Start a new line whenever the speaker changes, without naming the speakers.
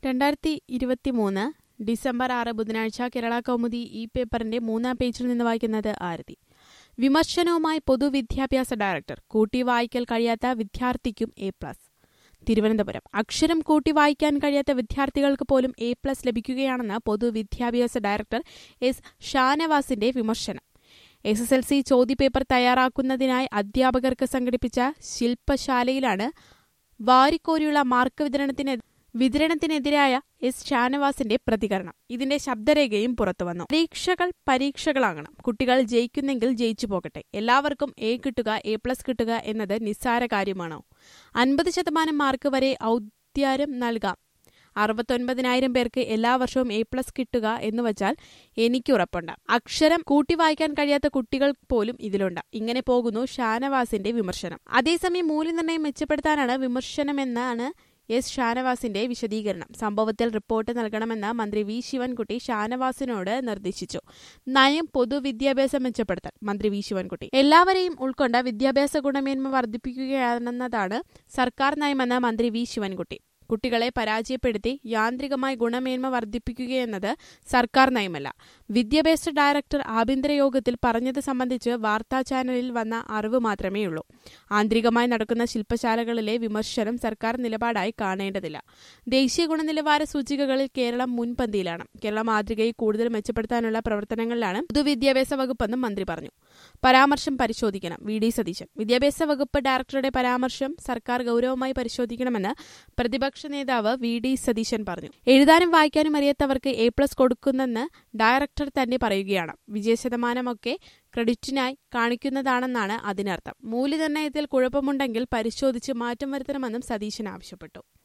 രണ്ടായിരത്തി ഇരുപത്തിമൂന്ന് ഡിസംബർ ആറ് ബുധനാഴ്ച കേരള കൗമുദി ഈ പേപ്പറിന്റെ മൂന്നാം പേജിൽ നിന്ന് വായിക്കുന്നത് ആരതി വിമർശനവുമായി പൊതുവിദ്യാഭ്യാസ ഡയറക്ടർ കൂട്ടി വായിക്കൽ കഴിയാത്ത വിദ്യാർത്ഥിക്കും എ പ്ലസ് തിരുവനന്തപുരം അക്ഷരം കൂട്ടി വായിക്കാൻ കഴിയാത്ത വിദ്യാർത്ഥികൾക്ക് പോലും എ പ്ലസ് ലഭിക്കുകയാണെന്ന് പൊതുവിദ്യാഭ്യാസ ഡയറക്ടർ എസ് ഷാനവാസിന്റെ വിമർശനം എസ് എസ് എൽ സി ചോദ്യപേപ്പർ തയ്യാറാക്കുന്നതിനായി അധ്യാപകർക്ക് സംഘടിപ്പിച്ച ശില്പശാലയിലാണ് വാരിക്കോരിയുള്ള മാർക്ക് വിതരണത്തിന് വിതരണത്തിനെതിരായ എസ് ഷാനവാസിന്റെ പ്രതികരണം ഇതിന്റെ ശബ്ദരേഖയും പുറത്തുവന്നു പരീക്ഷകൾ പരീക്ഷകളാകണം കുട്ടികൾ ജയിക്കുന്നെങ്കിൽ ജയിച്ചു പോകട്ടെ എല്ലാവർക്കും എ കിട്ടുക എ പ്ലസ് കിട്ടുക എന്നത് നിസ്സാര കാര്യമാണോ അൻപത് ശതമാനം മാർക്ക് വരെ ഔദ്യാരം നൽകാം അറുപത്തൊൻപതിനായിരം പേർക്ക് എല്ലാ വർഷവും എ പ്ലസ് കിട്ടുക എന്ന് വച്ചാൽ എനിക്ക് ഉറപ്പുണ്ട് അക്ഷരം കൂട്ടി വായിക്കാൻ കഴിയാത്ത കുട്ടികൾ പോലും ഇതിലുണ്ട് ഇങ്ങനെ പോകുന്നു ഷാനവാസിന്റെ വിമർശനം അതേസമയം മൂല്യനിർണ്ണയം മെച്ചപ്പെടുത്താനാണ് വിമർശനമെന്നാണ് എസ് ഷാനവാസിന്റെ വിശദീകരണം സംഭവത്തിൽ റിപ്പോർട്ട് നൽകണമെന്ന് മന്ത്രി വി ശിവൻകുട്ടി ഷാനവാസിനോട് നിർദ്ദേശിച്ചു നയം പൊതുവിദ്യാഭ്യാസം മെച്ചപ്പെടുത്താൻ മന്ത്രി വി ശിവൻകുട്ടി എല്ലാവരെയും ഉൾക്കൊണ്ട വിദ്യാഭ്യാസ ഗുണമേന്മ വർദ്ധിപ്പിക്കുകയാണെന്നതാണ് സർക്കാർ നയമെന്ന് മന്ത്രി വി ശിവൻകുട്ടി കുട്ടികളെ പരാജയപ്പെടുത്തി യാന്ത്രികമായി ഗുണമേന്മ വർദ്ധിപ്പിക്കുകയെന്നത് സർക്കാർ നയമല്ല വിദ്യാഭ്യാസ ഡയറക്ടർ ആഭ്യന്തര യോഗത്തിൽ പറഞ്ഞത് സംബന്ധിച്ച് വാർത്താ ചാനലിൽ വന്ന അറിവ് മാത്രമേയുള്ളൂ ആന്തരികമായി നടക്കുന്ന ശില്പശാലകളിലെ വിമർശനം സർക്കാർ നിലപാടായി കാണേണ്ടതില്ല ദേശീയ ഗുണനിലവാര സൂചികകളിൽ കേരളം മുൻപന്തിയിലാണ് കേരള മാതൃകയെ കൂടുതൽ മെച്ചപ്പെടുത്താനുള്ള പ്രവർത്തനങ്ങളിലാണ് പൊതുവിദ്യാഭ്യാസ വകുപ്പെന്നും മന്ത്രി പറഞ്ഞു പരാമർശം പരിശോധിക്കണം വി ഡി സതീശൻ വിദ്യാഭ്യാസ വകുപ്പ് ഡയറക്ടറുടെ പരാമർശം സർക്കാർ ഗൌരവമായി പരിശോധിക്കണമെന്ന് പ്രതിപക്ഷ നേതാവ് വി ഡി സതീശൻ പറഞ്ഞു എഴുതാനും വായിക്കാനും അറിയാത്തവർക്ക് എ പ്ലസ് കൊടുക്കുന്നെന്ന് ഡയറക്ടർ തന്നെ പറയുകയാണ് വിജയശതമാനമൊക്കെ ക്രെഡിറ്റിനായി കാണിക്കുന്നതാണെന്നാണ് അതിനർത്ഥം മൂല്യനിർണ്ണയത്തിൽ കുഴപ്പമുണ്ടെങ്കിൽ പരിശോധിച്ച് മാറ്റം വരുത്തണമെന്നും സതീശൻ ആവശ്യപ്പെട്ടു